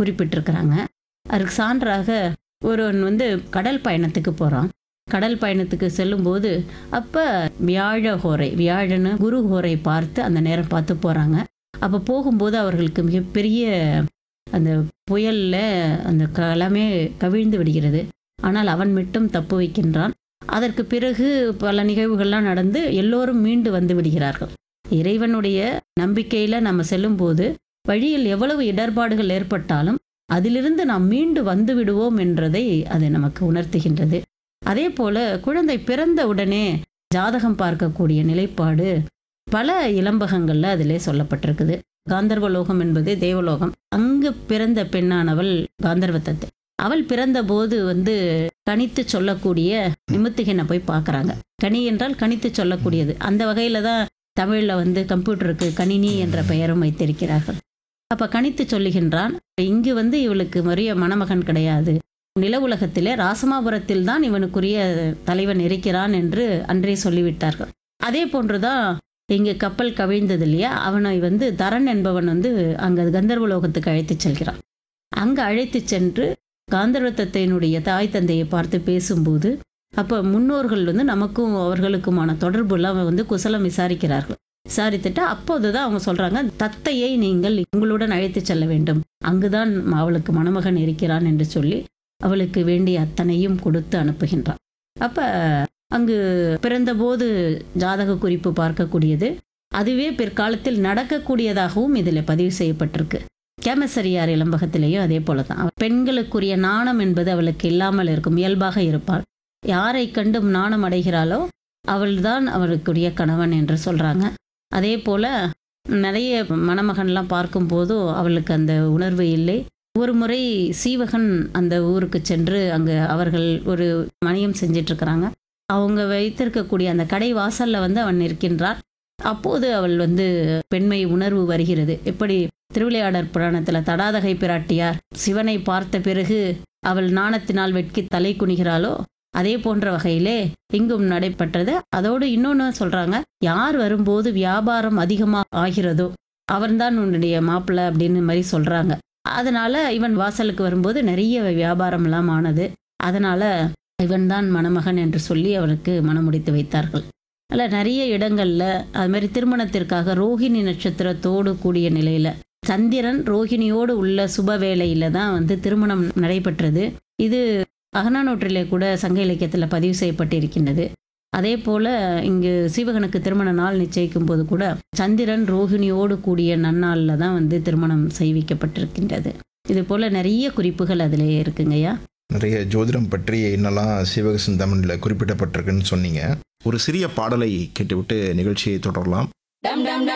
குறிப்பிட்டிருக்கிறாங்க அதுக்கு சான்றாக ஒருவன் வந்து கடல் பயணத்துக்கு போகிறான் கடல் பயணத்துக்கு செல்லும்போது அப்போ வியாழ ஹோரை வியாழன்னு குரு ஹோரை பார்த்து அந்த நேரம் பார்த்து போகிறாங்க அப்போ போகும்போது அவர்களுக்கு மிகப்பெரிய அந்த புயலில் அந்த களமே கவிழ்ந்து விடுகிறது ஆனால் அவன் மட்டும் தப்பு வைக்கின்றான் அதற்கு பிறகு பல நிகழ்வுகள்லாம் நடந்து எல்லோரும் மீண்டு வந்து விடுகிறார்கள் இறைவனுடைய நம்பிக்கையில் நம்ம செல்லும்போது வழியில் எவ்வளவு இடர்பாடுகள் ஏற்பட்டாலும் அதிலிருந்து நாம் மீண்டு வந்து விடுவோம் என்றதை அது நமக்கு உணர்த்துகின்றது அதே போல குழந்தை பிறந்த உடனே ஜாதகம் பார்க்கக்கூடிய நிலைப்பாடு பல இளம்பகங்கள்ல அதிலே சொல்லப்பட்டிருக்குது காந்தர்வலோகம் என்பது தேவலோகம் அங்கு பிறந்த பெண்ணானவள் காந்தர்வத்தத்தை அவள் பிறந்தபோது வந்து கணித்து சொல்லக்கூடிய நிமித்திகனை போய் பார்க்கறாங்க கனி என்றால் கணித்து சொல்லக்கூடியது அந்த வகையில தான் தமிழ்ல வந்து கம்ப்யூட்டருக்கு கணினி என்ற பெயரும் வைத்திருக்கிறார்கள் அப்ப கணித்து சொல்லுகின்றான் இங்கு வந்து இவளுக்கு மரிய மணமகன் கிடையாது நில உலகத்திலே ராசமாபுரத்தில் தான் இவனுக்குரிய தலைவன் இருக்கிறான் என்று அன்றே சொல்லிவிட்டார்கள் அதே போன்றுதான் இங்கு கப்பல் கவிழ்ந்தது இல்லையா அவனை வந்து தரன் என்பவன் வந்து அங்க கந்தர்வலோகத்துக்கு அழைத்துச் செல்கிறான் அங்கு அழைத்து சென்று காந்தர்வத்தத்தையினுடைய தாய் தந்தையை பார்த்து பேசும்போது அப்போ முன்னோர்கள் வந்து நமக்கும் அவர்களுக்குமான தொடர்புலாம் வந்து குசலம் விசாரிக்கிறார்கள் விசாரித்துட்டு அப்போதுதான் அவங்க சொல்றாங்க தத்தையை நீங்கள் உங்களுடன் அழைத்து செல்ல வேண்டும் அங்குதான் அவளுக்கு மணமகன் இருக்கிறான் என்று சொல்லி அவளுக்கு வேண்டிய அத்தனையும் கொடுத்து அனுப்புகின்றான் அப்ப அங்கு பிறந்தபோது ஜாதக குறிப்பு பார்க்கக்கூடியது அதுவே பிற்காலத்தில் நடக்கக்கூடியதாகவும் இதில் பதிவு செய்யப்பட்டிருக்கு கேமசரியார் இளம்பகத்திலேயும் அதே போல தான் பெண்களுக்குரிய நாணம் என்பது அவளுக்கு இல்லாமல் இருக்கும் இயல்பாக இருப்பாள் யாரை கண்டும் நாணம் அடைகிறாளோ அவள்தான் அவளுக்குரிய கணவன் என்று சொல்றாங்க அதே போல நிறைய மணமகன்லாம் பார்க்கும்போதும் அவளுக்கு அந்த உணர்வு இல்லை ஒரு முறை சீவகன் அந்த ஊருக்கு சென்று அங்கே அவர்கள் ஒரு மணியம் செஞ்சிட்டு இருக்கிறாங்க அவங்க வைத்திருக்கக்கூடிய அந்த கடை வாசல்ல வந்து அவன் நிற்கின்றான் அப்போது அவள் வந்து பெண்மை உணர்வு வருகிறது எப்படி திருவிளையாடற் புராணத்துல தடாதகை பிராட்டியார் சிவனை பார்த்த பிறகு அவள் நாணத்தினால் வெட்கி தலை குனிகிறாளோ அதே போன்ற வகையிலே இங்கும் நடைபெற்றது அதோடு இன்னொன்று சொல்றாங்க யார் வரும்போது வியாபாரம் அதிகமாக ஆகிறதோ அவன்தான் உன்னுடைய மாப்பிள்ளை அப்படின்னு மாதிரி சொல்றாங்க அதனால இவன் வாசலுக்கு வரும்போது நிறைய வியாபாரம்லாம் ஆனது அதனால இவன்தான் மணமகன் என்று சொல்லி அவனுக்கு மணமுடித்து வைத்தார்கள் அல்ல நிறைய இடங்கள்ல அது மாதிரி திருமணத்திற்காக ரோஹிணி நட்சத்திரத்தோடு கூடிய நிலையில சந்திரன் ரோஹிணியோடு உள்ள சுப வேளையில தான் வந்து திருமணம் நடைபெற்றது இது அகநானூற்றிலே கூட சங்க இலக்கியத்தில் பதிவு செய்யப்பட்டிருக்கின்றது அதே போல இங்கு சீவகனுக்கு திருமண நாள் நிச்சயிக்கும் போது கூட சந்திரன் ரோஹிணியோடு கூடிய நன்னாளில் தான் வந்து திருமணம் செய்விக்கப்பட்டிருக்கின்றது இது போல நிறைய குறிப்புகள் அதிலே இருக்குங்கய்யா நிறைய ஜோதிடம் பற்றி என்னெல்லாம் சிவக சிந்தாமணியில் குறிப்பிடப்பட்டிருக்குன்னு சொன்னீங்க ஒரு சிறிய பாடலை கேட்டுவிட்டு நிகழ்ச்சியை தொடரலாம்